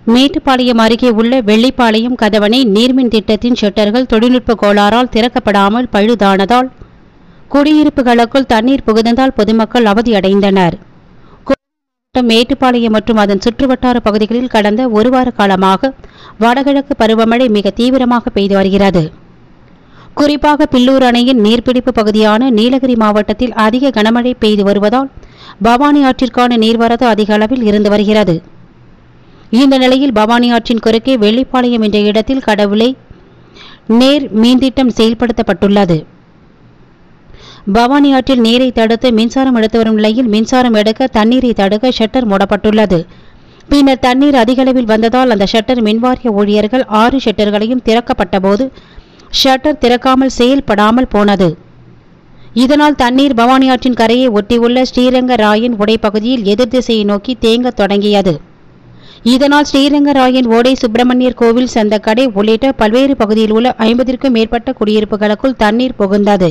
மேட்டுப்பாளையம் அருகே உள்ள வெள்ளிப்பாளையம் கதவணை நீர்மின் திட்டத்தின் ஷட்டர்கள் தொழில்நுட்ப கோளாறால் திறக்கப்படாமல் பழுதானதால் குடியிருப்புகளுக்குள் தண்ணீர் புகுந்ததால் பொதுமக்கள் அவதியடைந்தனர் மாவட்டம் மேட்டுப்பாளையம் மற்றும் அதன் சுற்றுவட்டார பகுதிகளில் கடந்த ஒரு வார காலமாக வடகிழக்கு பருவமழை மிக தீவிரமாக பெய்து வருகிறது குறிப்பாக பில்லூர் அணையின் நீர்பிடிப்பு பகுதியான நீலகிரி மாவட்டத்தில் அதிக கனமழை பெய்து வருவதால் பவானி ஆற்றிற்கான நீர்வரத்து அதிக அளவில் இருந்து வருகிறது இந்த நிலையில் பவானி ஆற்றின் குறுக்கே வெள்ளிப்பாளையம் என்ற இடத்தில் கடவுளை நேர் மீன்திட்டம் செயல்படுத்தப்பட்டுள்ளது பவானி ஆற்றில் நீரை தடுத்து மின்சாரம் எடுத்து வரும் நிலையில் மின்சாரம் எடுக்க தண்ணீரை தடுக்க ஷட்டர் மூடப்பட்டுள்ளது பின்னர் தண்ணீர் அதிக அளவில் வந்ததால் அந்த ஷட்டர் மின்வாரிய ஊழியர்கள் ஆறு ஷட்டர்களையும் திறக்கப்பட்டபோது ஷட்டர் திறக்காமல் செயல்படாமல் போனது இதனால் தண்ணீர் பவானி ஆற்றின் கரையை ஒட்டியுள்ள ஸ்ரீரங்கராயன் உடைப்பகுதியில் எதிர் திசையை நோக்கி தேங்கத் தொடங்கியது இதனால் ஸ்ரீரங்கராயன் ஓடை சுப்பிரமணியர் கோவில் சந்தக்கடை உள்ளிட்ட பல்வேறு பகுதியில் உள்ள ஐம்பதிற்கும் மேற்பட்ட குடியிருப்புகளுக்குள் தண்ணீர் புகுந்தது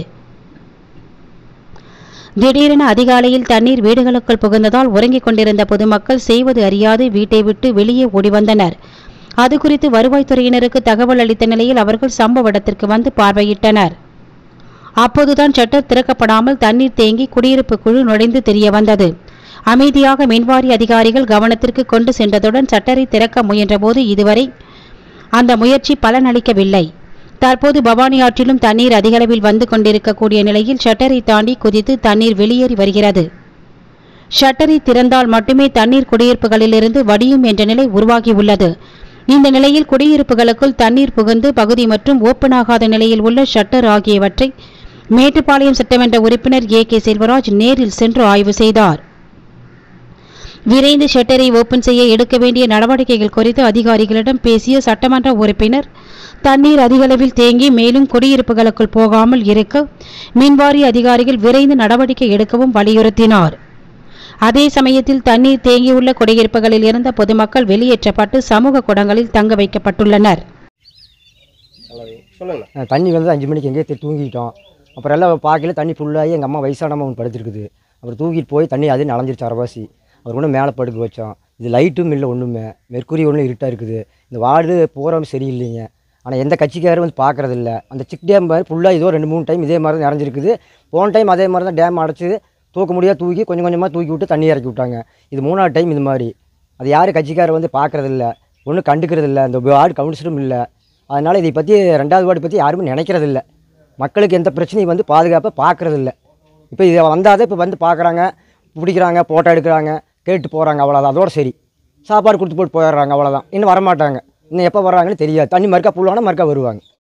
திடீரென அதிகாலையில் தண்ணீர் வீடுகளுக்குள் புகுந்ததால் உறங்கிக் கொண்டிருந்த பொதுமக்கள் செய்வது அறியாது வீட்டை விட்டு வெளியே ஓடி வந்தனர் அது குறித்து வருவாய்த்துறையினருக்கு தகவல் அளித்த நிலையில் அவர்கள் சம்பவ இடத்திற்கு வந்து பார்வையிட்டனர் அப்போதுதான் ஷட்டர் திறக்கப்படாமல் தண்ணீர் தேங்கி குடியிருப்பு குழு நுழைந்து தெரிய வந்தது அமைதியாக மின்வாரி அதிகாரிகள் கவனத்திற்கு கொண்டு சென்றதுடன் சட்டரை திறக்க முயன்றபோது இதுவரை அந்த முயற்சி பலனளிக்கவில்லை தற்போது பவானி ஆற்றிலும் தண்ணீர் அதிகளவில் வந்து கொண்டிருக்கக்கூடிய நிலையில் ஷட்டரை தாண்டி குதித்து தண்ணீர் வெளியேறி வருகிறது ஷட்டரை திறந்தால் மட்டுமே தண்ணீர் குடியிருப்புகளிலிருந்து வடியும் என்ற நிலை உருவாகியுள்ளது இந்த நிலையில் குடியிருப்புகளுக்குள் தண்ணீர் புகுந்து பகுதி மற்றும் ஓப்பனாகாத நிலையில் உள்ள ஷட்டர் ஆகியவற்றை மேட்டுப்பாளையம் சட்டமன்ற உறுப்பினர் ஏ கே செல்வராஜ் நேரில் சென்று ஆய்வு செய்தார் விரைந்து ஷட்டரை ஓபன் செய்ய எடுக்க வேண்டிய நடவடிக்கைகள் குறித்து அதிகாரிகளிடம் பேசிய சட்டமன்ற உறுப்பினர் தண்ணீர் அதிகளவில் தேங்கி மேலும் குடியிருப்புகளுக்குள் போகாமல் இருக்க மின்வாரிய அதிகாரிகள் விரைந்து நடவடிக்கை எடுக்கவும் வலியுறுத்தினார் அதே சமயத்தில் தண்ணீர் தேங்கியுள்ள குடியிருப்புகளில் இருந்த பொதுமக்கள் வெளியேற்றப்பட்டு சமூக குடங்களில் தங்க வைக்கப்பட்டுள்ளனர் சொல்லுங்கண்ணா அஹ் தண்ணி வந்து அஞ்சு மணிக்கு எங்கேயே தூ- தூங்கிட்டோம் அப்புறம் எல்லாம் பார்க்கல தண்ணி ஃபுல்லாகி எங்கள் அம்மா வயசானம்மா ஒன்று படுத்துருக்குது அப்புறம் தூக்கிட்டு போய் தண்ணி அதே நனைஞ்சிருச்சு அரவாசி அவர் கூட மேலே படுக்க வச்சோம் இது லைட்டும் இல்லை ஒன்றுமே மெர்க்குரி ஒன்றும் இருட்டாக இருக்குது இந்த வார்டு போகிறவங்க சரியில்லைங்க ஆனால் எந்த கட்சிக்காரும் வந்து பார்க்குறதில்ல அந்த சிக் டேம் மாதிரி ஃபுல்லாக இதோ ரெண்டு மூணு டைம் இதே மாதிரி தான் நிறைஞ்சிருக்குது போன டைம் அதே மாதிரி தான் டேம் அடைச்சி தூக்க முடியாது தூக்கி கொஞ்சம் கொஞ்சமாக தூக்கி விட்டு தண்ணி இறக்கி விட்டாங்க இது மூணாவது டைம் இது மாதிரி அது யாரும் கட்சிக்காரர் வந்து பார்க்குறதில்ல ஒன்றும் கண்டுக்கிறதில்ல இந்த வார்டு கவுன்சிலரும் இல்லை அதனால் இதை பற்றி ரெண்டாவது வார்டு பற்றி யாருமே நினைக்கிறதில்ல மக்களுக்கு எந்த பிரச்சனையும் வந்து பாதுகாப்பாக பார்க்குறதில்ல இப்போ இதை வந்தால் தான் இப்போ வந்து பார்க்குறாங்க பிடிக்கிறாங்க ஃபோட்டோ எடுக்கிறாங்க கேட்டு போகிறாங்க அவ்வளோதான் அதோட சரி சாப்பாடு கொடுத்து போட்டு போயிடுறாங்க அவ்வளோதான் இன்னும் வரமாட்டாங்க இன்னும் எப்போ வர்றாங்கன்னு தெரியாது தண்ணி மறுக்கா புல்லானா மறுக்கா வருவாங்க